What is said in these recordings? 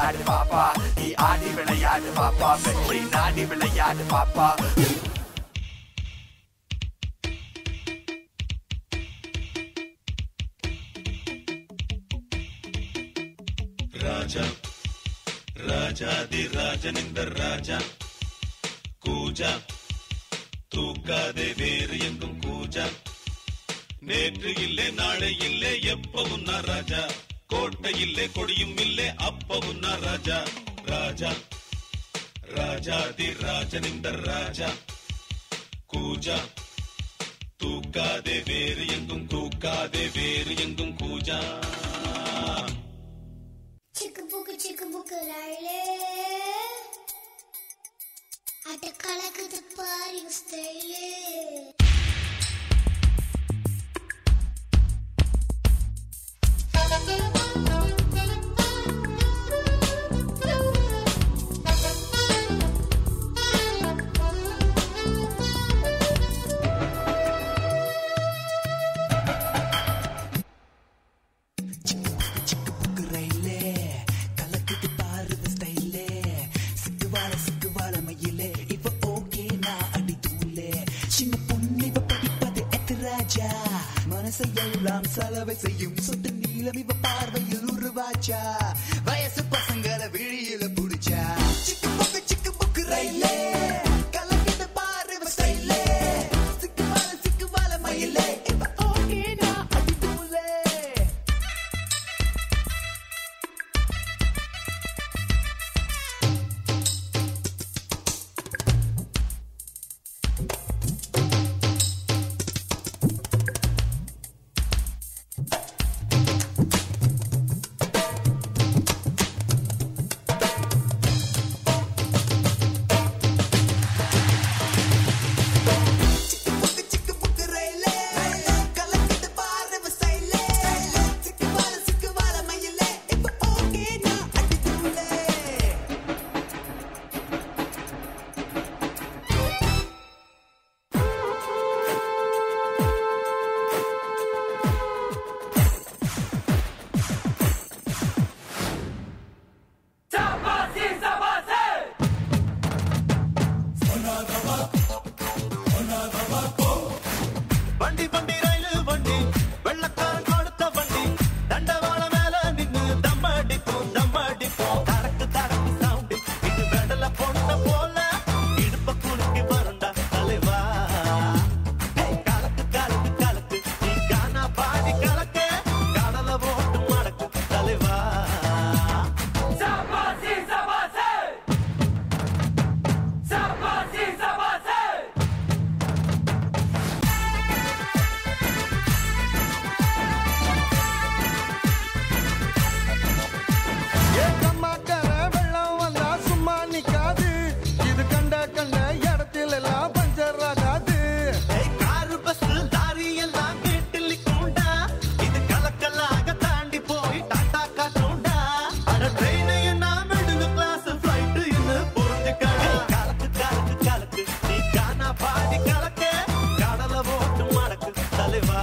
விளையாடு பாப்பா நீ ஆடி விளையாடு பாப்பா வெற்றி நாடி விளையாடு பாப்பா ராஜா ராஜாதி ராஜனிந்த ராஜா கூஜா தூக்காதே வேறு எங்கும் கூஜா நேற்று இல்லை நாளை இல்லை எப்பவும் நான் ராஜா கோட்டை இல்லை கொடியும் இல்லை அப்பவும் நான் ராஜா ராஜா ராஜாதி ராஜனிந்த ராஜா கூஜா தூக்காதே வேறு எங்கும் தூக்காதே வேறு எங்கும் கூஜா சிக்கு புக்கு சிக்கு புக்கு ரயிலே அட கலக்குது பாரு ஸ்டைலே ரயிலே கலக்குது பாரு ஸ்டைலே சிக்குவால சிக்குவால மயிலே இப்ப ஓகே நான் அடி தூளே சின்ன பொண்ணு இப்ப படிப்பது எத்து ராஜா மனசை எல்லாம் செலவை செய்யும் சொட்டு நீளம் இப்ப பார்வையில் உருவாச்சா வயசு பசங்களை விழியில புடிச்சா சிக்கு புக்கு சிக்கு புக்கு ரயிலே கலக்குது பாரு ஸ்டைலே சிக்குவால சிக்குவால மயிலே இப்ப ஓகே நான் அடி தூளே வண்டி வண்டி ரயில் வண்டி வெள்ளக்காரன் கொடுத்த வண்டி தண்டவாள மேல நின்னு தம் அடிப்போம் தம் அடிப்போம் தடக்கு தடக்கு சவுண்டு இது வெடல பொண்ண போல இடுப்ப குலுக்கி வரண்டா தலைவா ஏய், கலக்கு கலக்கு கலக்கு நீ கானா பாடி கலக்கு கடல போட்டு மடக்கு தலைவா ஏக்கம்மாக்கர வெள்ளம் வந்தா சும்மா நிக்காது இது கண்ட கண்ட இடத்துல எல்லாம் பஞ்சர் ஆகாது ஏய், காரு பஸ் லாரி எல்லாம் வீட்டில் நிக்கும்டா. இது கலக்கலாக தாண்டி போய் டாட்டா காட்டும்டா. அட ட்ரெயினையும் நான் middle class flight ன்னு புரிஞ்சுக்கடா. கலக்கு, கலக்கு, கலக்கு. நீ கானா பாடி கலக்கு. கடலை ஓட்டு மடக்கு தலைவா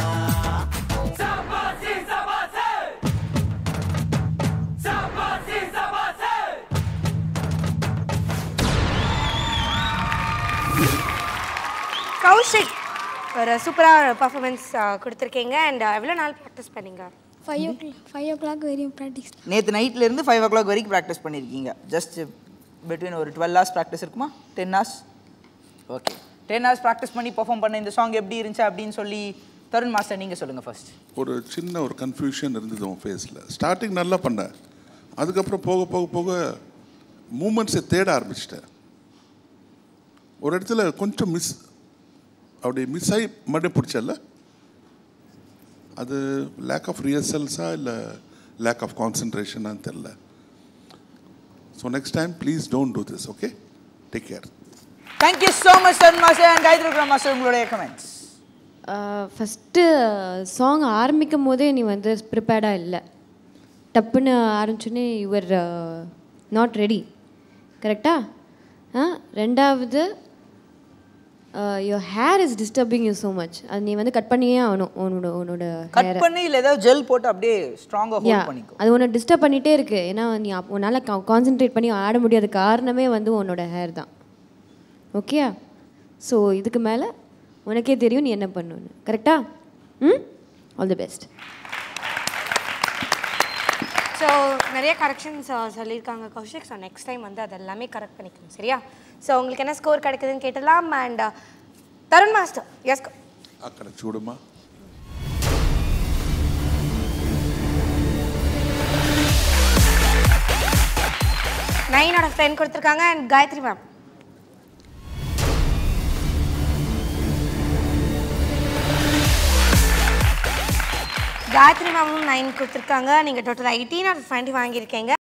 கௌஷிக் ஒரு சூப்பராக பர்ஃபார்மன்ஸ் கொடுத்துருக்கீங்க அண்ட் எவ்வளோ நாள் ப்ராக்டிஸ் பண்ணீங்க five o five o'clock வரையும் ப்ராக்டிஸ் நேற்று நைட்லேருந்து ஃபைவ் ஓ கிளாக் வரைக்கும் ப்ராக்டிஸ் பண்ணியிருக்கீங்க ஜஸ்ட் பிட்வீன் ஒரு டுவெல் ஹவர்ஸ் ப்ராக்டிஸ் இருக்குமா ten hours okay ten hours practice பண்ணி பெர்ஃபார்ம் பண்ண இந்த சாங் எப்படி இருந்துச்சு அப்படின்னு சொல்லி தருண் மாஸ்டர் நீங்கள் சொல்லுங்கள் ஃபர்ஸ்ட் ஒரு சின்ன ஒரு கன்ஃபியூஷன் இருந்தது உன் ஃபேஸில் ஸ்டார்டிங் நல்லா பண்ண அதுக்கப்புறம் போக போக போக மூமெண்ட்ஸை தேட ஆரம்பிச்சிட்டேன் ஒரு இடத்துல கொஞ்சம் மிஸ் அப்படி மிஸ் ஆகி மறுபடியும் பிடிச்சல அது லேக் ஆஃப் ரிஹர்சல்ஸா இல்லை லேக் ஆஃப் கான்சன்ட்ரேஷனான்னு தெரில so next time please don't do this okay take care thank you so much Tarun master and Gayathri Vikram master உங்களுடைய கமெண்ட்ஸ் ஃபஸ்ட்டு சாங் ஆரம்பிக்கும் போதே நீ வந்து ப்ரிப்பேர்டாக இல்லை டப்புன்னு ஆரம்பிச்சோன்னே யுவர் நாட் ரெடி கரெக்டா ஆ ரெண்டாவது your hair is disturbing you so much அது நீ வந்து கட் பண்ணியே ஆகணும் உன்னோட உன்னோட கட் hair-அ. பண்ணி இல்லை ஏதாவது ஜெல் போட்டு அப்படியே ஸ்ட்ராங்காக யா ஹோல்ட் பண்ணிக்கோ அது உன்னை டிஸ்டர்ப் பண்ணிகிட்டே இருக்கு ஏன்னா நீ அப்- உன்னால் கான்சென்ட்ரேட் பண்ணி ஆட முடியாத காரணமே வந்து உன்னோட ஹேர் தான் ஓகே ஸோ இதுக்கு மேலே உனக்கே தெரியும் நீ என்ன பண்ணணும்னு கரெக்டா hmm all the best so நிறைய கரெக்ஷன்ஸ் சொல்லியிருக்காங்க கௌஷிக் ஸோ நெக்ஸ்ட் டைம் வந்து அது எல்லாமே கரெக்ட் பண்ணிக்கணும் சரியா ஸோ உங்களுக்கு என்ன ஸ்கோர் கிடைக்குதுன்னு கேட்டலாம் அண்ட் தருண் மாஸ்டர் எஸ் அக்கறை சூடுமா நைன் ஆஃப் டென் கொடுத்துருக்காங்க அண்ட் காயத்ரி மேம் காயத்ரி மேமும் நைன் கொடுத்துருக்காங்க நீங்கள் டோட்டல் எயிட்டீன் ஆஃப் டுவெண்ட்டி வாங்கியிருக்கீங்க